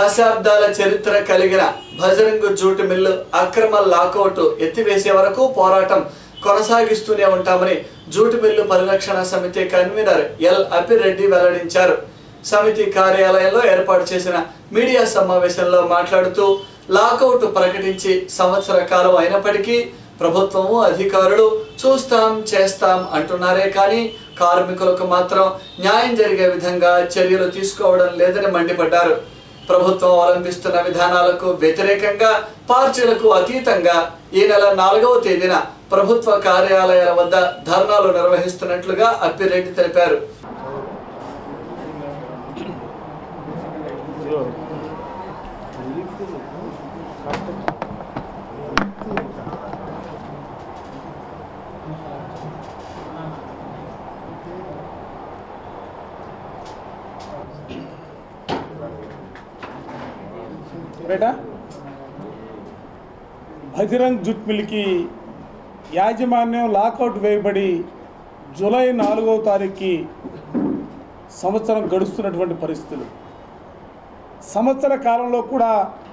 దశాబ్దాల చరిత్ర కలిగిన భజరంగు జూటు మిల్లు అక్రమ లాకౌట్ ఎత్తివేసే వరకు పోరాటం కొనసాగిస్తూనే ఉంటామని జూటు మిల్లు పరిరక్షణ సమితి కన్వీనర్ ఎల్ అపిరెడ్డి వెల్లడించారు సమితి కార్యాలయంలో ఏర్పాటు చేసిన మీడియా సమావేశంలో మాట్లాడుతూ లాకౌట్ ప్రకటించి సంవత్సర కాలం అయినప్పటికీ ప్రభుత్వము అధికారులు చూస్తాం చేస్తాం అంటున్నారే కానీ కార్మికులకు మాత్రం న్యాయం జరిగే విధంగా చర్యలు తీసుకోవడం లేదని మండిపడ్డారు ప్రభుత్వం అవలంబిస్తున్న విధానాలకు వ్యతిరేకంగా పార్టీలకు అతీతంగా ఈ నెల నాలుగవ తేదీన ప్రభుత్వ కార్యాలయాల వద్ద ధర్నాలు నిర్వహిస్తున్నట్లుగా అప్పిరెడ్డి తెలిపారు బేటా భజరంగ్ జుట్ మిల్కి యాజమాన్యం లాకౌట్ వేయబడి జూలై నాలుగవ తారీఖుకి సంవత్సరం గడుస్తున్నటువంటి పరిస్థితులు సంవత్సర కాలంలో కూడా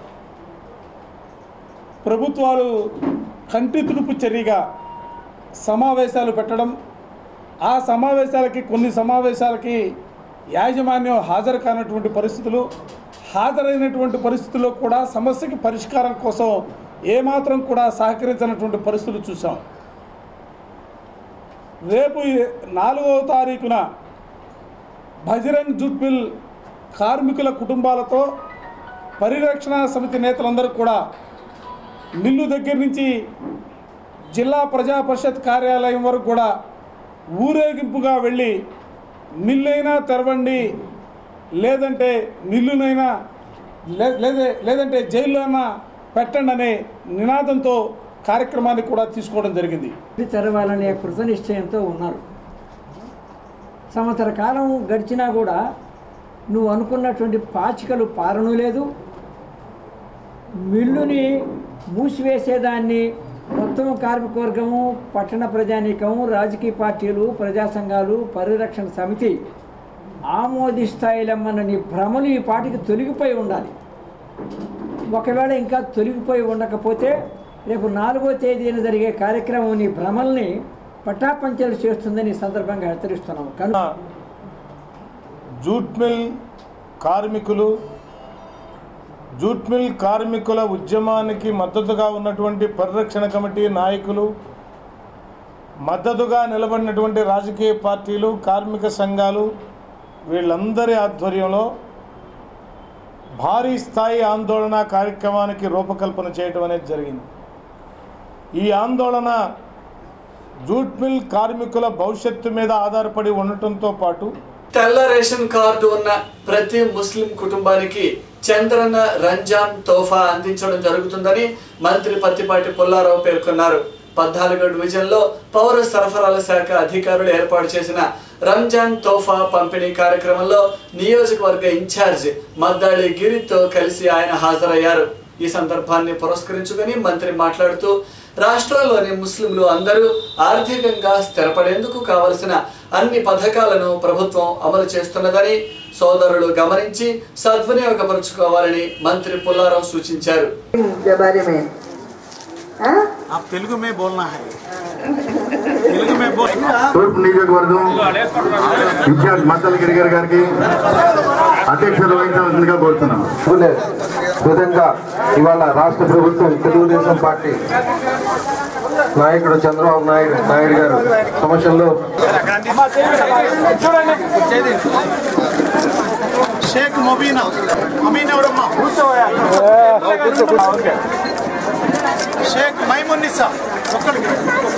ప్రభుత్వాలు కంటి తుడుపు చర్యగా సమావేశాలు పెట్టడం ఆ సమావేశాలకి కొన్ని సమావేశాలకి యాజమాన్యం హాజరు కానటువంటి పరిస్థితులు హాజరైనటువంటి పరిస్థితుల్లో కూడా సమస్యకి పరిష్కారం కోసం ఏమాత్రం కూడా సహకరించినటువంటి పరిస్థితులు చూసాం రేపు ఈ నాలుగవ తారీఖున భజరంగ్ జూట్ మిల్ కార్మికుల కుటుంబాలతో పరిరక్షణ సమితి నేతలందరూ కూడా మిల్లు దగ్గర నుంచి జిల్లా ప్రజా పరిషత్ కార్యాలయం వరకు కూడా ఊరేగింపుగా వెళ్ళి మిల్లైనా తెరవండి లేదంటే మిల్లునైనా లే- లేదే లేదంటే జైల్లో అయినా పెట్టండి అనే నినాదంతో కార్యక్రమాన్ని కూడా తీసుకోవడం జరిగింది ఇది తెరవాలనే కృత నిశ్చయంతో ఉన్నారు సంవత్సర కాలం గడిచినా కూడా నువ్వు అనుకున్నటువంటి పాచికలు పారను లేదు మిల్లుని మూసివేసేదాన్ని మొత్తం కార్మికవర్గము పట్టణ ప్రజానీకము రాజకీయ పార్టీలు ప్రజా సంఘాలు పరిరక్షణ సమితి ఆమోదిస్తాయిలమ్మన్న నీ భ్రమలు ఈ పాటికి తొలగిపోయి ఉండాలి ఒకవేళ ఇంకా తొలగిపోయి ఉండకపోతే రేపు నాలుగో తేదీన జరిగే కార్యక్రమం నీ భ్రమల్ని పటాపంచలు చేస్తుందని ఈ సందర్భంగా హెచ్చరిస్తున్నాం కనుక జూట్ మిల్ కార్మికులు జూట్ మిల్ కార్మికుల ఉద్యమానికి మద్దతుగా ఉన్నటువంటి పరిరక్షణ కమిటీ నాయకులు మద్దతుగా నిలబడినటువంటి రాజకీయ పార్టీలు కార్మిక సంఘాలు వీళ్ళందరి ఆధ్వర్యంలో భారీ స్థాయి ఆందోళన కార్యక్రమానికి రూపకల్పన చేయడం అనేది జరిగింది ఈ ఆందోళన జూట్ మిల్ కార్మికుల భవిష్యత్తు మీద ఆధారపడి ఉండటంతో పాటు తెల్ల రేషన్ కార్డు ఉన్న ప్రతి ముస్లిం కుటుంబానికి చంద్రన్న రంజాన్ తోఫా అందించడం జరుగుతుందని మంత్రి పత్తిపాటి పుల్లారావు పేర్కొన్నారు పద్నాలుగో డివిజన్లో పౌర సరఫరాల శాఖ అధికారులు ఏర్పాటు చేసిన రంజాన్ తోఫా పంపిణీ కార్యక్రమంలో నియోజకవర్గ ఇన్ఛార్జ్ మద్దాళి గిరితో కలిసి ఆయన హాజరయ్యారు ఈ సందర్భాన్ని పురస్కరించుకొని మంత్రి మాట్లాడుతూ రాష్ట్రంలోని ముస్లింలు అందరూ ఆర్థికంగా స్థిరపడేందుకు కావలసిన అన్ని పథకాలను ప్రభుత్వం అమలు చేస్తున్నదని సోదరులు గమనించి సద్వినియోగపరుచుకోవాలని మంత్రి పుల్లారావు సూచించారు के बारे में हाँ? आप तेलुगु में बोलना है तेलुगु में बोल తూర్పు నియోజకవర్గం ఇన్ఛార్జ్ మద్దల గిరిగారి గారికి అధ్యక్షులు వహించవలసిందిగా కోరుతున్నాం చూలే విధంగా ఇవాళ రాష్ట్ర ప్రభుత్వం తెలుగుదేశం పార్టీ నాయకుడు చంద్రబాబు నాయుడు నాయుడు గారు సమస్యల్లో షేక్ మొబీనా అమీన్ ఎవరమ్మా షేక్ మైమున్నిసా ఒక్కడికి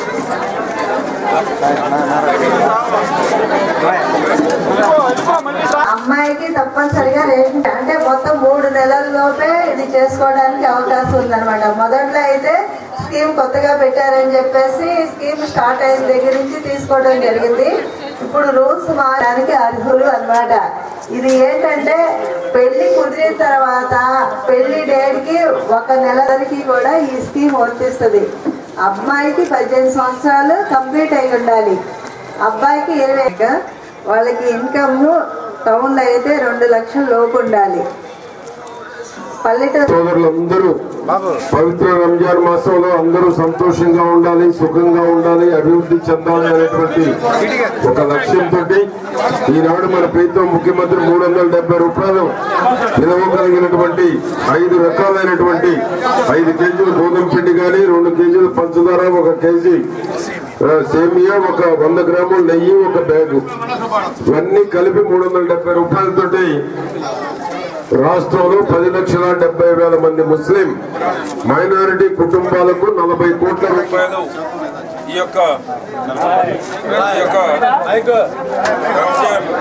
అమ్మాయికి తప్పనిసరిగా రేషన్ అంటే మొత్తం మూడు నెలల లోపే ఇది చేసుకోవడానికి అవకాశం ఉందన్నమాట మొదట్లో అయితే స్కీమ్ కొత్తగా పెట్టారని చెప్పేసి స్కీమ్ స్టార్ట్ అయిన దగ్గర నుంచి తీసుకోవడం జరిగింది ఇప్పుడు రూల్స్ మారడానికి అర్హులు అన్నమాట ఇది ఏంటంటే పెళ్లి కుదిరిన తర్వాత పెళ్లి డేట్ కి ఒక నెల వరకు కూడా ఈ స్కీమ్ వర్తిస్తుంది అమ్మాయికి పద్దెనిమిది సంవత్సరాలు కంప్లీట్ అయి ఉండాలి అబ్బాయికి ఇరవై వాళ్ళకి ఇన్కమ్ టౌన్లో అయితే రెండు లక్షల లోపు ఉండాలి పల్లెటూరు సోదరులందరూ పవిత్ర రంజాన్ మాసంలో అందరూ సంతోషంగా ఉండాలి సుఖంగా ఉండాలి అభివృద్ధి చెందాలి అనేటువంటి ఒక లక్ష్యంతో ఈనాడు మన ప్రీతం ముఖ్యమంత్రి మూడు వందల డెబ్బై రూపాయలు ఇవ్వగలిగినటువంటి ఐదు రకాలైనటువంటి ఐదు కేజీలు గోధుమ పిండి కానీ రెండు కేజీలు పంచదార ఒక కేజీ ఆ, సేమియా ఒక వంద గ్రాముల నెయ్యి ఒక బ్యాగు ఇవన్నీ కలిపి మూడు వందల డెబ్బై రూపాయలతోటి రాష్ట్రంలో పది లక్షల డెబ్బై వేల మంది ముస్లిం మైనారిటీ కుటుంబాలకు నలభై కోట్ల రూపాయలు రూపాయలు ఈ యొక్క ఈ యొక్క రంజాన్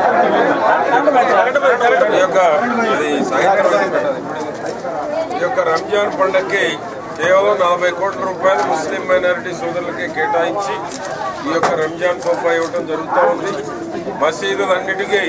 ఈ యొక్క అది సాయంత్రం ఈ యొక్క రంజాన్ పండుగకి కేవలం నలభై కోట్ల రూపాయలు ముస్లిం మైనారిటీ సోదరులకి కేటాయించి ఈ యొక్క రంజాన్ తోఫా ఇవ్వడం జరుగుతూ ఉంది మసీదులన్నిటికీ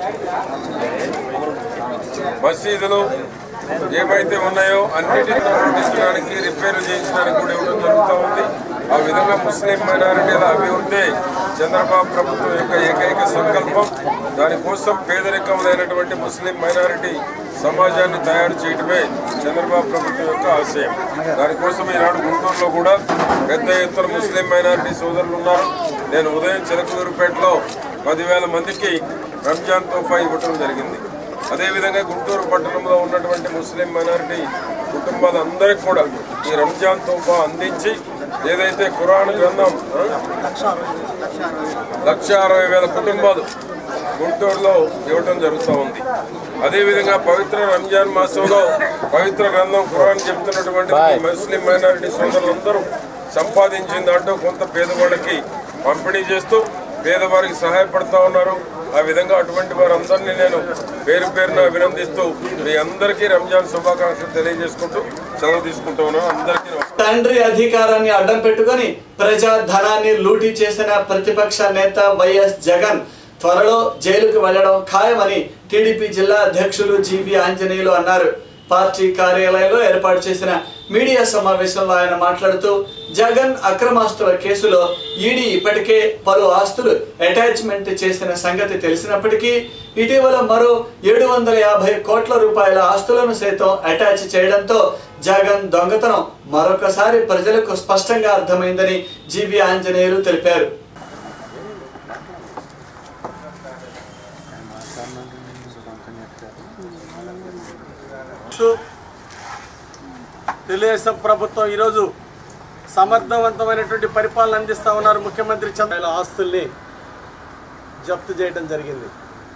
మసీదులు ఏవైతే ఉన్నాయో అన్నిటిని నిర్మించడానికి రిపేర్లు చేయించడానికి కూడా ఇవ్వడం జరుగుతూ ఉంది ఆ విధంగా ముస్లిం మైనారిటీల అభివృద్ధి చంద్రబాబు ప్రభుత్వం యొక్క ఏకైక సంకల్పం దానికోసం పేదరికములైనటువంటి ముస్లిం మైనారిటీ సమాజాన్ని తయారు చేయడమే చంద్రబాబు ప్రభుత్వం యొక్క ఆశయం దానికోసం ఈనాడు గుంటూరులో కూడా పెద్ద ఎత్తున ముస్లిం మైనారిటీ సోదరులు ఉన్నారు నేను ఉదయం చిలకలూరుపేటలో పదివేల మందికి రంజాన్ తోఫా ఇవ్వటం జరిగింది అదేవిధంగా గుంటూరు పట్టణంలో ఉన్నటువంటి ముస్లిం మైనారిటీ కుటుంబాలందరికీ కూడా ఈ రంజాన్ తోఫా అందించి ఏదైతే ఖురాన్ గ్రంథం ఆ? లక్ష అరవై వేల కుటుంబాలు గుంటూరులో ఇవ్వటం జరుగుతూ ఉంది అదేవిధంగా పవిత్ర రంజాన్ మాసంలో పవిత్ర గ్రంథం ఖురాన్ చెప్తున్నటువంటి ముస్లిం మైనారిటీ సోదరులందరూ సంపాదించిన దాంట్లో కొంత పేదవాళ్ళకి పంపిణీ చేస్తూ పేదవారికి సహాయపడతా ఉన్నారు ఆ విధంగా అటువంటి వారందరినీ నేను పేరు పేరున అభినందిస్తూ మీ అందరికీ రంజాన్ శుభాకాంక్షలు తెలియజేసుకుంటూ సెలవు తీసుకుంటూ ఉన్నాను అందరికీ నమస్కారం. తండ్రి అధికారాన్ని అడ్డం పెట్టుకొని ప్రజా ధనాన్ని లూటీ చేసిన ప్రతిపక్ష నేత వైఎస్ జగన్ త్వరలో జైలుకు వెళ్లడం ఖాయమని టీడీపీ జిల్లా అధ్యక్షులు జీవి ఆంజనేయులు అన్నారు పార్టీ కార్యాలయంలో ఏర్పాటు చేసిన మీడియా సమావేశంలో ఆయన మాట్లాడుతూ జగన్ అక్రమాస్తుల కేసులో ఈడీ ఇప్పటికే పలు ఆస్తులు అటాచ్మెంట్ చేసిన సంగతి తెలిసినప్పటికీ ఇటీవల మరో ఏడు వందల యాభై కోట్ల రూపాయల ఆస్తులను సైతం అటాచ్ చేయడంతో జగన్ దొంగతనం మరొకసారి ప్రజలకు స్పష్టంగా అర్థమైందని జీవి ఆంజనేయులు తెలిపారు తెలుగుదేశం ప్రభుత్వం ఈరోజు సమర్థవంతమైనటువంటి పరిపాలన అందిస్తా ఉన్నారు ముఖ్యమంత్రి చంద్ర ఆస్తుల్ని జప్తు చేయడం జరిగింది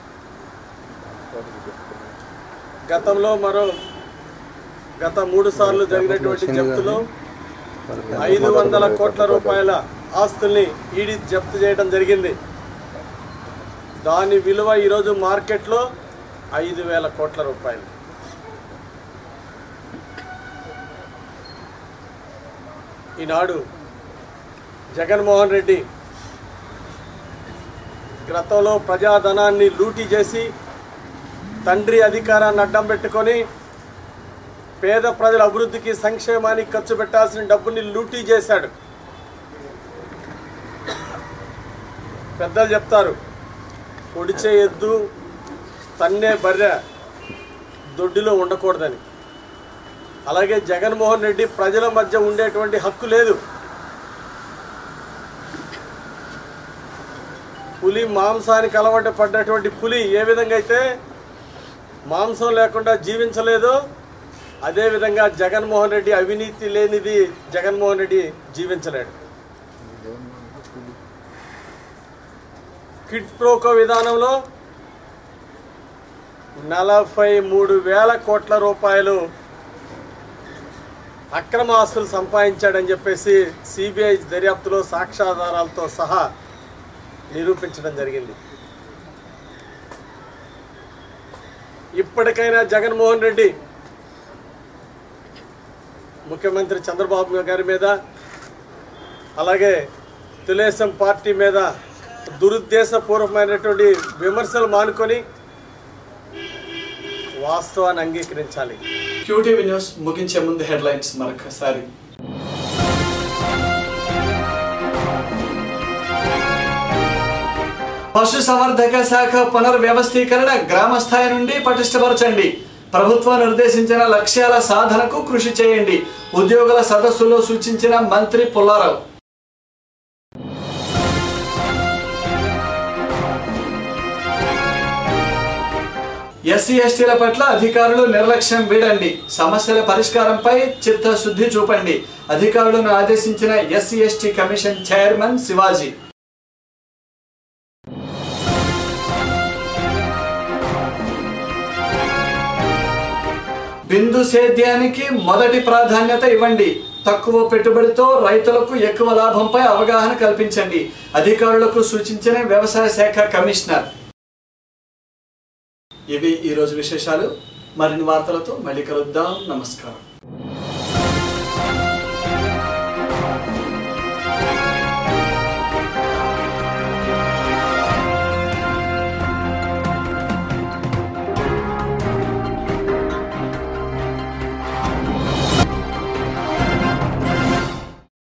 గతంలో మరో గత మూడు సార్లు జరిగినటువంటి జప్తులో ఐదు వందల కోట్ల రూపాయల ఆస్తుల్ని ఈడీ జప్తు చేయడం జరిగింది దాని విలువ ఈరోజు మార్కెట్లో ఐదు వేల కోట్ల రూపాయలు ఈనాడు జగన్మోహన్ రెడ్డి గతంలో ప్రజాధనాన్ని లూటీ చేసి తండ్రి అధికారాన్ని అడ్డం పెట్టుకొని పేద ప్రజల అభివృద్ధికి సంక్షేమానికి ఖర్చు పెట్టాల్సిన డబ్బుని లూటీ చేశాడు పెద్దలు చెప్తారు పొడిచే ఎద్దు తన్నే బర్రె దొడ్డిలో ఉండకూడదని అలాగే జగన్మోహన్ రెడ్డి ప్రజల మధ్య ఉండేటువంటి హక్కు లేదు పులి మాంసానికి అలవాటు పడ్డటువంటి పులి ఏ విధంగా అయితే మాంసం లేకుండా జీవించలేదో అదేవిధంగా జగన్మోహన్ రెడ్డి అవినీతి లేనిది జగన్మోహన్ రెడ్డి జీవించలేడు కిట్ ప్రోకో విధానంలో నలభై మూడు వేల కోట్ల రూపాయలు అక్రమ ఆస్తులు సంపాదించాడని చెప్పేసి సిబిఐ దర్యాప్తులో సాక్ష్యాధారాలతో సహా నిరూపించడం జరిగింది ఇప్పటికైనా జగన్మోహన్ రెడ్డి ముఖ్యమంత్రి చంద్రబాబు గారి మీద అలాగే తెలుగుదేశం పార్టీ మీద దురుద్దేశపూర్వకమైనటువంటి విమర్శలు మానుకొని వాస్తవాన్ని అంగీకరించాలి క్యూటీవీ న్యూస్ ముగించే ముందు హెడ్లైన్స్ మరొకసారి పశు సంవర్ధక శాఖ పునర్వ్యవస్థీకరణ గ్రామ స్థాయి నుండి పటిష్టపరచండి ప్రభుత్వం నిర్దేశించిన లక్ష్యాల సాధనకు కృషి చేయండి ఉద్యోగుల సదస్సులో సూచించిన మంత్రి పుల్లారావు ఎస్సీ ఎస్టీల పట్ల అధికారులు నిర్లక్ష్యం వీడండి సమస్యల పరిష్కారంపై చిత్తశుద్ధి చూపండి అధికారులను ఆదేశించిన SC ST commission chairman Shivaji బిందు సేద్యానికి మొదటి ప్రాధాన్యత ఇవ్వండి తక్కువ పెట్టుబడితో రైతులకు ఎక్కువ లాభంపై అవగాహన కల్పించండి అధికారులకు సూచించిన వ్యవసాయ శాఖ కమిషనర్ ఇవి ఈరోజు విశేషాలు మరిన్ని వార్తలతో మళ్ళీ కలుద్దాం నమస్కారం